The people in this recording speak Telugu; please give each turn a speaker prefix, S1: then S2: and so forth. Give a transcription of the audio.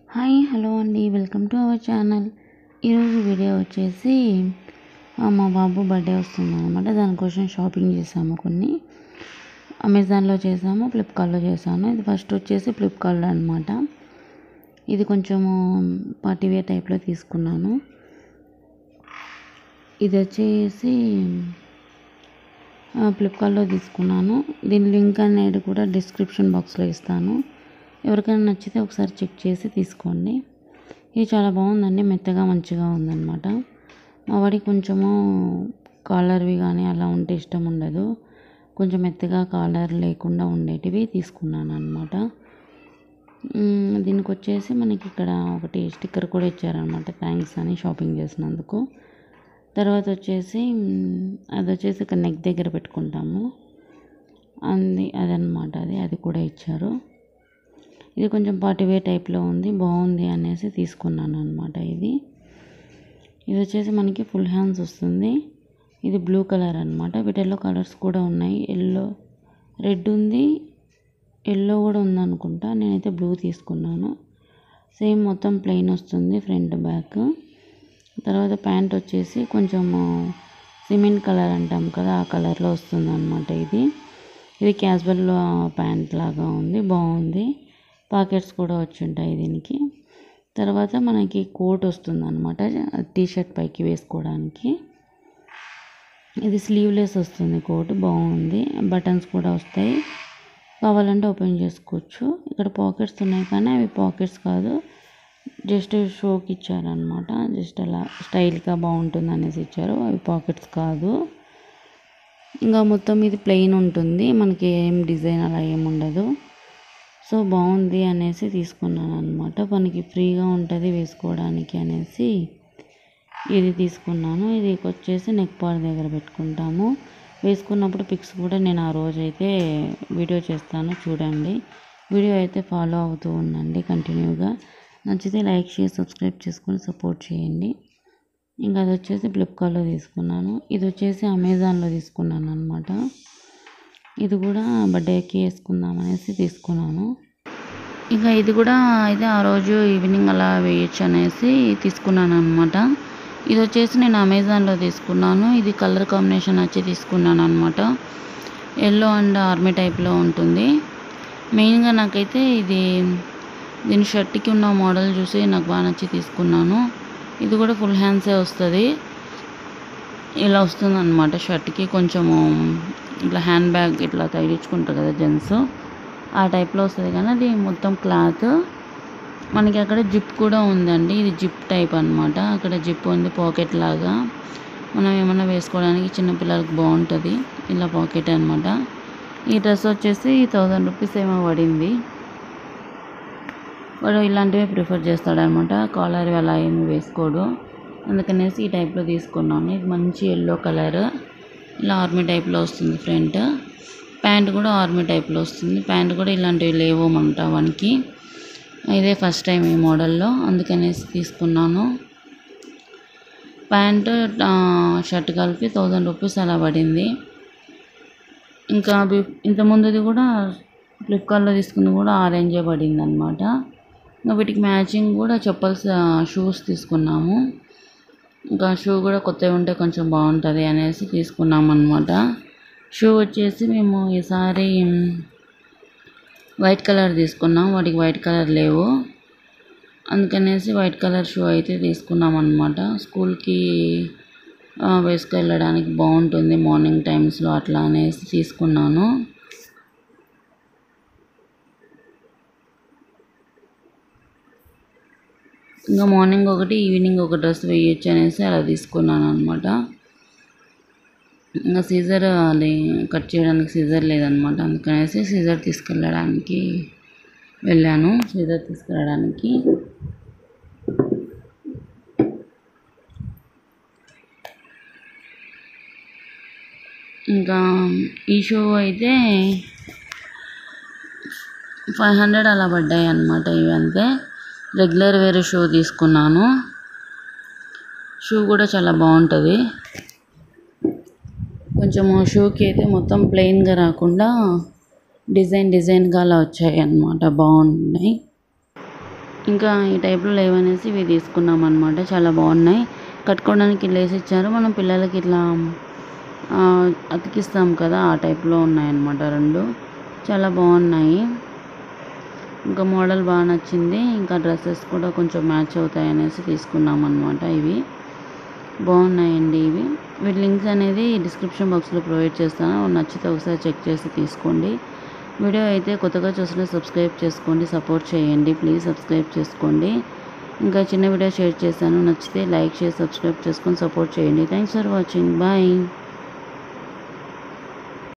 S1: హాయ్ హలో అండి వెల్కమ్ టు అవర్ ఛానల్ ఈరోజు వీడియో వచ్చేసి ఆ, మా బాబు బర్త్డే వస్తుంది అనమాట దానికోసం షాపింగ్ చేసాము కొన్ని అమెజాన్లో చేసాము ఫ్లిప్కార్ట్లో చేశాను ఇది ఫస్ట్ వచ్చేసి ఫ్లిప్కార్ట్లో అనమాట ఇది కొంచెము పార్టీ వేర్ టైప్లో తీసుకున్నాను ఇది వచ్చేసి ఆ, ఫ్లిప్కార్ట్లో తీసుకున్నాను దీని లింక్ అనేది కూడా డిస్క్రిప్షన్ బాక్స్లో ఇస్తాను ఎవరికైనా నచ్చితే ఒకసారి చెక్ చేసి తీసుకోండి ఇది చాలా బాగుందండి మెత్తగా మంచిగా ఉందన్నమాట మా వాడికి కొంచెము కాలర్వి కానీ అలా ఉంటే ఇష్టం ఉండదు కొంచెం మెత్తగా కాలర్ లేకుండా ఉండేటివి తీసుకున్నాను అనమాట దీనికి వచ్చేసి మనకి ఇక్కడ ఒకటి స్టిక్కర్ కూడా ఇచ్చారనమాట థ్యాంక్స్ అని షాపింగ్ చేసినందుకు తర్వాత వచ్చేసి మ్, అది వచ్చేసి ఇక్కడ నెక్ దగ్గర పెట్టుకుంటాము అంది అదనమాట అది అది కూడా ఇచ్చారు ఇది కొంచెం పార్టీ వేర్ టైప్లో ఉంది బాగుంది అనేసి తీసుకున్నాను అనమాట ఇది ఇది వచ్చేసి మనకి ఫుల్ హ్యాండ్స్ వస్తుంది ఇది బ్లూ కలర్ అనమాట వీటిల్లో కలర్స్ కూడా ఉన్నాయి ఎల్లో రెడ్ ఉంది ఎల్లో కూడా ఉందనుకుంటా నేనైతే బ్లూ తీసుకున్నాను సేమ్ మొత్తం ప్లెయిన్ వస్తుంది ఫ్రంట్ బ్యాక్ తర్వాత ప్యాంట్ వచ్చేసి కొంచెం సిమెంట్ కలర్ అంటాం కదా ఆ కలర్లో వస్తుంది అనమాట ఇది ఇది క్యాజువల్ ప్యాంట్ లాగా ఉంది బాగుంది పాకెట్స్ కూడా వచ్చి ఉంటాయి దీనికి తర్వాత మనకి కోట్ వస్తుంది అనమాట టీ షర్ట్ పైకి వేసుకోవడానికి ఇది స్లీవ్లెస్ వస్తుంది కోట్ బాగుంది బటన్స్ కూడా వస్తాయి కావాలంటే ఓపెన్ చేసుకోవచ్చు ఇక్కడ పాకెట్స్ ఉన్నాయి కానీ అవి పాకెట్స్ కాదు జస్ట్ షోకి ఇచ్చారనమాట జస్ట్ అలా స్టైల్గా బాగుంటుంది అనేసి ఇచ్చారు అవి పాకెట్స్ కాదు ఇంకా మొత్తం ఇది ప్లెయిన్ ఉంటుంది మనకి ఏం డిజైన్ అలా ఏం ఉండదు సో బాగుంది అనేసి తీసుకున్నాను అనమాట మనకి ఫ్రీగా ఉంటుంది వేసుకోవడానికి అనేసి ఇది తీసుకున్నాను ఇది వచ్చేసి నెక్ పార్ దగ్గర పెట్టుకుంటాము వేసుకున్నప్పుడు పిక్స్ కూడా నేను ఆ రోజు అయితే వీడియో చేస్తాను చూడండి వీడియో అయితే ఫాలో అవుతూ ఉండండి కంటిన్యూగా నచ్చితే లైక్ షేర్ సబ్స్క్రైబ్ చేసుకొని సపోర్ట్ చేయండి ఇంకా అది వచ్చేసి ఫ్లిప్కార్ట్లో తీసుకున్నాను ఇది వచ్చేసి అమెజాన్లో తీసుకున్నాను అనమాట ఇది కూడా బర్త్డేకి వేసుకుందాం అనేసి తీసుకున్నాను ఇంకా ఇది కూడా అయితే ఆ రోజు ఈవినింగ్ అలా వేయచ్చు అనేసి తీసుకున్నాను అనమాట ఇది వచ్చేసి నేను అమెజాన్లో తీసుకున్నాను ఇది కలర్ కాంబినేషన్ వచ్చి తీసుకున్నాను అనమాట ఎల్లో అండ్ ఆర్మీ టైప్లో ఉంటుంది మెయిన్గా నాకైతే ఇది దీని షర్ట్కి ఉన్న మోడల్ చూసి నాకు బాగా నచ్చి తీసుకున్నాను ఇది కూడా ఫుల్ హ్యాండ్సే వస్తుంది ఇలా వస్తుంది అనమాట షర్ట్కి కొంచెము ఇట్లా హ్యాండ్ బ్యాగ్ ఇట్లా తగిలించుకుంటారు కదా జెంట్స్ ఆ టైప్లో వస్తుంది కానీ అది మొత్తం క్లాత్ మనకి అక్కడ జిప్ కూడా ఉందండి ఇది జిప్ టైప్ అనమాట అక్కడ జిప్ ఉంది పాకెట్ లాగా మనం ఏమైనా వేసుకోవడానికి చిన్నపిల్లలకి బాగుంటుంది ఇలా పాకెట్ అనమాట ఈ డ్రెస్ వచ్చేసి థౌజండ్ రూపీస్ ఏమో పడింది వాడు ఇలాంటివే ప్రిఫర్ చేస్తాడనమాట కాలర్ అలా ఏమి వేసుకోడు అందుకనేసి ఈ టైప్లో తీసుకున్నాను ఇది మంచి ఎల్లో కలర్ ఇలా ఆర్మీ టైప్లో వస్తుంది ఫ్రంట్ ప్యాంట్ కూడా ఆర్మీ టైప్లో వస్తుంది ప్యాంట్ కూడా ఇలాంటివి లేవు మనట వానికి ఇదే ఫస్ట్ టైం ఈ మోడల్లో అందుకనేసి తీసుకున్నాను ప్యాంటు షర్ట్ కలిపి థౌజండ్ రూపీస్ అలా పడింది ఇంకా బి- ఇంత ముందుది కూడా ఫ్లిప్కార్ట్లో తీసుకుంది కూడా ఆరెంజే పడింది అనమాట ఇంకా వీటికి మ్యాచింగ్ కూడా చెప్పల్స్ షూస్ తీసుకున్నాము ఇంకా షూ కూడా కొత్తవి ఉంటే కొంచెం బాగుంటుంది అనేసి తీసుకున్నాం అనమాట షూ వచ్చేసి మేము ఈసారి వైట్ కలర్ తీసుకున్నాం వాటికి వైట్ కలర్ లేవు అందుకనేసి వైట్ కలర్ షూ అయితే తీసుకున్నాం అనమాట స్కూల్కి వేసుకు వెళ్ళడానికి బాగుంటుంది మార్నింగ్ టైమ్స్లో అట్లా అనేసి తీసుకున్నాను ఇంకా మార్నింగ్ ఒకటి ఈవినింగ్ ఒక డ్రెస్ వేయొచ్చు అనేసి అలా తీసుకున్నాను అనమాట ఇంకా సీజర్ అది కట్ చేయడానికి సీజర్ లేదనమాట అందుకనేసి సీజర్ తీసుకెళ్ళడానికి వెళ్ళాను సీజర్ తీసుకెళ్ళడానికి ఇంకా ఈ షో అయితే ఫైవ్ హండ్రెడ్ అలా పడ్డాయి అన్నమాట ఇవి అంతే రెగ్యులర్ వేరే షూ తీసుకున్నాను షూ కూడా చాలా బాగుంటుంది కొంచెం షూకి అయితే మొత్తం ప్లెయిన్గా రాకుండా డిజైన్ డిజైన్గా అలా వచ్చాయి అన్నమాట బాగున్నాయి ఇంకా ఈ టైప్లో లేవనేసి ఇవి తీసుకున్నాం అనమాట చాలా బాగున్నాయి కట్టుకోవడానికి లేస్ ఇచ్చారు మనం పిల్లలకి ఇట్లా ఆ, అతికిస్తాం కదా ఆ టైప్లో ఉన్నాయన్నమాట రెండు చాలా బాగున్నాయి ఇంకా మోడల్ బాగా నచ్చింది ఇంకా డ్రెస్సెస్ కూడా కొంచెం మ్యాచ్ అవుతాయి అనేసి తీసుకున్నాం అనమాట ఇవి బాగున్నాయండి ఇవి వీటి లింక్స్ అనేది డిస్క్రిప్షన్ బాక్స్లో ప్రొవైడ్ చేస్తాను నచ్చితే ఒకసారి చెక్ చేసి తీసుకోండి వీడియో అయితే కొత్తగా చూసిన సబ్స్క్రైబ్ చేసుకోండి సపోర్ట్ చేయండి ప్లీజ్ సబ్స్క్రైబ్ చేసుకోండి ఇంకా చిన్న వీడియో షేర్ చేశాను నచ్చితే లైక్ షేర్ సబ్స్క్రైబ్ చేసుకొని సపోర్ట్ చేయండి థ్యాంక్స్ ఫర్ వాచింగ్ బాయ్